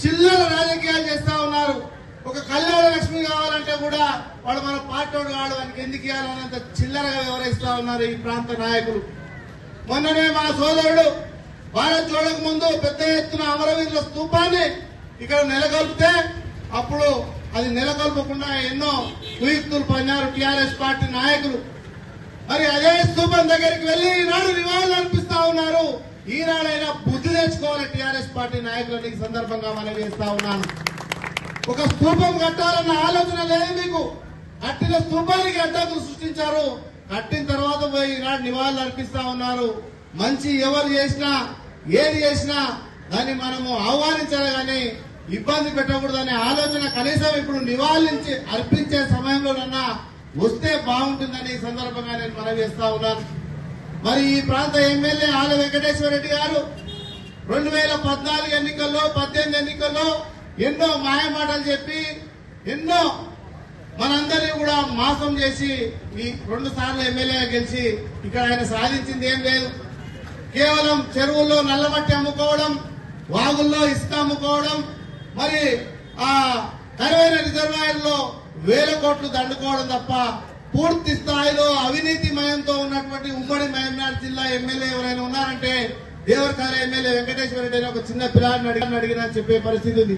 చిల్లర రాజకీయాలు చేస్తా ఉన్నారు ఒక కళ్యాణ లక్ష్మి కావాలంటే కూడా వాడు మన పార్టీ వాడు కాడు వానికి ఎందుకు ఇవ్వాలన్నంత చిల్లరగా వివరిస్తా ఉన్నారు ఈ ప్రాంత నాయకులు మొన్ననే మా సోదరుడు భారత్ చూడక ముందు పెద్ద ఎత్తున అమరవీరుల స్తూపాన్ని ఇక్కడ నెలకొల్పితే అప్పుడు అది నెలకొల్పకుండా ఎన్నో కుయుక్తులు పన్నారు టిఆర్ఎస్ పార్టీ నాయకులు మరి అదే స్తూపం దగ్గరికి వెళ్లి ఈనాడు నివాళులు అర్పిస్తా ఉన్నారు ఈనాడైనా బుద్ధి తెచ్చుకోవాలి టిఆర్ఎస్ పార్టీ నాయకులను ఈ సందర్భంగా మనం చేస్తా ఉన్నాను ఒక స్తూపం కట్టాలన్న ఆలోచన లేదు మీకు కట్టిన స్తూపానికి అడ్డంకులు సృష్టించారు కట్టిన తర్వాత పోయి ఈనాడు నివాళులు అర్పిస్తా ఉన్నారు మంచి ఎవరు చేసినా ఏది చేసినా దాన్ని మనము ఆహ్వానించాలి కానీ ఇబ్బంది పెట్టకూడదనే ఆలోచన కనీసం ఇప్పుడు నివాళించి అర్పించే సమయంలోనన్నా వస్తే బాగుంటుందని ఈ సందర్భంగా నేను మనవి చేస్తా ఉన్నాను మరి ఈ ప్రాంత ఎమ్మెల్యే ఆల వెంకటేశ్వర రెడ్డి గారు రెండు వేల పద్నాలుగు ఎన్నికల్లో పద్దెనిమిది ఎన్నికల్లో ఎన్నో మాయమాటలు చెప్పి ఎన్నో మనందరినీ కూడా మోసం చేసి ఈ రెండు సార్లు ఎమ్మెల్యేగా గెలిచి ఇక్కడ ఆయన సాధించింది ఏం లేదు కేవలం చెరువుల్లో నల్లమట్టి అమ్ముకోవడం వాగుల్లో ఇసుక అమ్ముకోవడం మరి ఆ కరువైన రిజర్వాయర్లో వేల కోట్లు దండుకోవడం తప్ప పూర్తి స్థాయిలో అవినీతి మయంతో ఉన్నటువంటి ఉమ్మడి మహబూబ్నగర్ జిల్లా ఎమ్మెల్యే ఎవరైనా ఉన్నారంటే దేవరకాల ఎమ్మెల్యే వెంకటేశ్వర రెడ్డి అనే ఒక చిన్న పిల్లాడిని అడిగిన అడిగినా చెప్పే పరిస్థితి ఉంది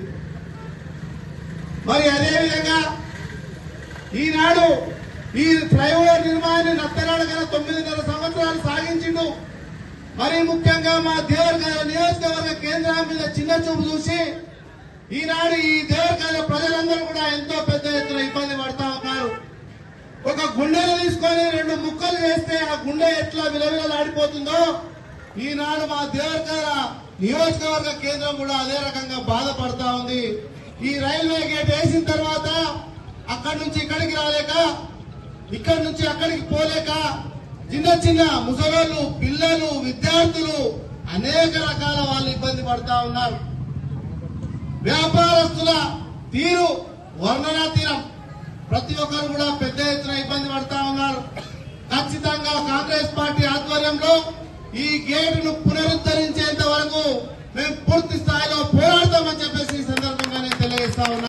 మరి అదే విధంగా ఈనాడు ఈ ఫ్లైఓవర్ నిర్మాణాన్ని నత్తనాడ గల తొమ్మిదిన్నర సంవత్సరాలు సాగించిండు మరి ముఖ్యంగా మా దేవరకాయ నియోజకవర్గ కేంద్రం మీద చిన్న చూపు చూసి ఈనాడు ఈ దేవరకాయ ప్రజలందరూ కూడా ఎంతో పెద్ద ఎత్తున ఇబ్బంది పడతా ఉన్నారు ఒక గుండెలు తీసుకొని రెండు ముక్కలు వేస్తే ఆ గుండె ఎట్లా విలవిలలాడిపోతుందో ఈనాడు మా దేవరకాయ నియోజకవర్గ కేంద్రం కూడా అదే రకంగా బాధపడతా ఉంది ఈ రైల్వే గేట్ వేసిన తర్వాత అక్కడి నుంచి ఇక్కడికి రాలేక ఇక్కడి నుంచి అక్కడికి పోలేక చిన్న చిన్న ముసలోళ్ళు పిల్లలు విద్యార్థులు అనేక రకాల వాళ్ళు ఇబ్బంది పడతా ఉన్నారు వ్యాపారస్తుల తీరు వర్ణనాతీరం ప్రతి ఒక్కరు కూడా పెద్ద ఎత్తున ఇబ్బంది పడతా ఉన్నారు ఖచ్చితంగా కాంగ్రెస్ పార్టీ ఆధ్వర్యంలో ఈ గేటును పునరుద్ధరించేంత వరకు మేము పూర్తి స్థాయిలో పోరాడతామని చెప్పేసి ఈ సందర్భంగా నేను తెలియజేస్తా ఉన్నాను